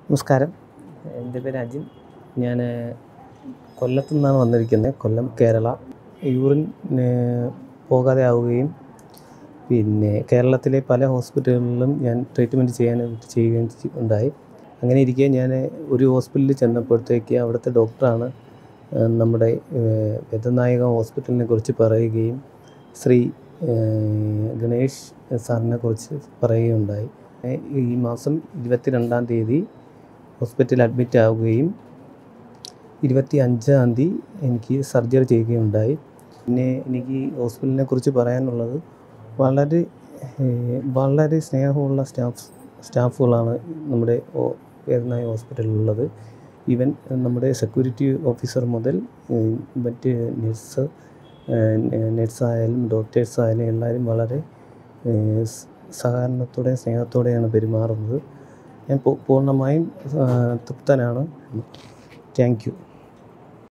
നമസ്കാരം എൻ്റെ പേര് അജിൻ ഞാൻ കൊല്ലത്തു നിന്നാണ് വന്നിരിക്കുന്നത് കൊല്ലം കേരള യൂറിൻ പോകാതെ ആവുകയും പിന്നെ കേരളത്തിലെ പല ഹോസ്പിറ്റലുകളിലും ഞാൻ ട്രീറ്റ്മെൻറ്റ് ചെയ്യാനായിട്ട് ചെയ്യുകയും ചെ- ഉണ്ടായി അങ്ങനെ ഇരിക്കെ ഞാൻ ഒരു ഹോസ്പിറ്റലിൽ ചെന്നപ്പോഴത്തേക്ക് അവിടുത്തെ ഡോക്ടറാണ് ഏഹ്, നമ്മുടെ ഏഹ്, വേദനായക ഹോസ്പിറ്റലിനെ കുറിച്ച് പറയുകയും ശ്രീ ഏഹ്, ഗണേഷ് സാറിനെ കുറിച്ച് പറയുകയുണ്ടായി ഏഹ്, ഈ മാസം ഇരുപത്തി രണ്ടാം തീയതി ഹോസ്പിറ്റലിൽ അഡ്മിറ്റ് ആവുകയും ഇരുപത്തി അഞ്ചാം തീയതി എനിക്ക് സർജറി ചെയ്യുകയുണ്ടായി പിന്നെ എനിക്ക് ഈ ഹോസ്പിറ്റലിനെ കുറിച്ച് പറയാനുള്ളത് വളരെ ഏഹ്, വളരെ സ്നേഹമുള്ള സ്റ്റാഫ് സ്റ്റാഫുകളാണ് നമ്മുടെ ഹോ- വേദനായ ഹോസ്പിറ്റലിലുള്ളത് ഈവൻ നമ്മുടെ സെക്യൂരിറ്റി ഓഫീസർ മുതൽ ഏഹ്, മറ്റ് നഴ്സ് നഴ്സായാലും ഡോക്ടേഴ്സായാലും എല്ലാവരും വളരെ ഏഹ്, സ് സഹകരണത്തോടെ സ്നേഹത്തോടെയാണ് പെരുമാറുന്നത് ഞാൻ പൂ- പൂർണ്ണമായും ആ, തൃപ്തനാണ് താങ്ക് യു